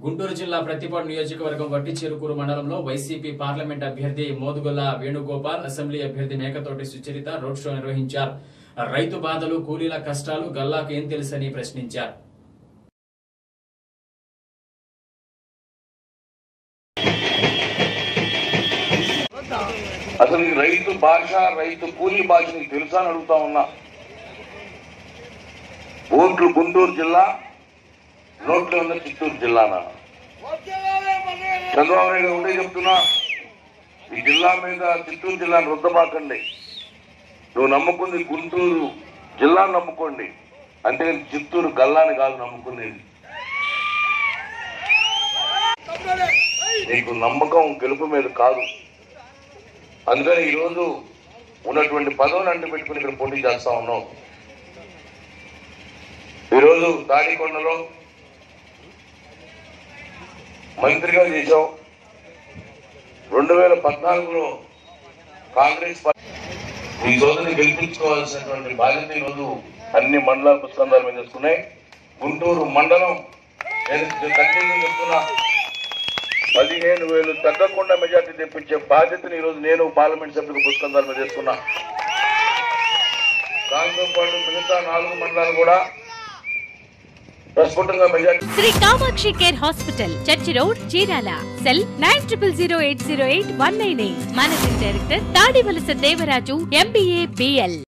గుంటూరు జిల్లా ప్రతిపాడు నియోజకవర్గం వట్టి చెరుకూరు మండలంలో వైసీపీ పార్లమెంట్ అభ్యర్థి మోదుగొల్ల వేణుగోపాల్ అసెంబ్లీ అభ్యర్థి మేకతోటి సుచరిత రోడ్ షో నిర్వహించారు రైతు బాధలు కూలీల కష్టాలు గల్లాకు ఏం తెలుసని ప్రశ్నించారు అసలు ఈ రైతు భాష రైతు కూలీ భాష నీకు తెలుసా అని అడుగుతా ఉన్నా ఓట్లు గుంటూరు జిల్లా నోట్లు ఉన్న చిత్తూరు జిల్లానా చంద్రబాబు నాయుడు ఒకటే చెప్తున్నా ఈ జిల్లా మీద చిత్తూరు జిల్లాను రుద్దబాకండి నువ్వు నమ్ముకుంది గుంటూరు జిల్లా నమ్ముకోండి అంతేగాని చిత్తూరు గల్లాని కాదు నమ్ముకునేది నీకు నమ్మకం గెలుపు మీద కాదు అందుకని ఈరోజు ఉన్నటువంటి పదవులు అంటు పెట్టుకుని ఇక్కడ పోటీ చేస్తా ఉన్నాం ఈరోజు తాడికొండలో మంత్రిగా చేశాం రెండు వేల పద్నాలుగులో కాంగ్రెస్ పార్టీ ఈ సోదరిని గెలిపించుకోవాల్సినటువంటి బాధ్యత ఈరోజు అన్ని మండలాల పుస్తకాల మీద తీసుకున్నాయి గుంటూరు మండలం నేను కంటిన్యూ చెప్తున్నా పదిహేను వేలు తగ్గకుండా మెజార్టీ తెప్పించే బాధ్యతను ఈరోజు నేను పార్లమెంట్ సభ్యులకు పుస్తకాల మీద తీసుకున్నా దాంతో పాటు మిగతా నాలుగు మండలాలు కూడా ప్రస్ఫుటంగా majority Shri Kamakshi care hospital church road Chirala cell nine triple zero eight zero eight one nine eight managing director Tadivalasa Devaraju MBA BL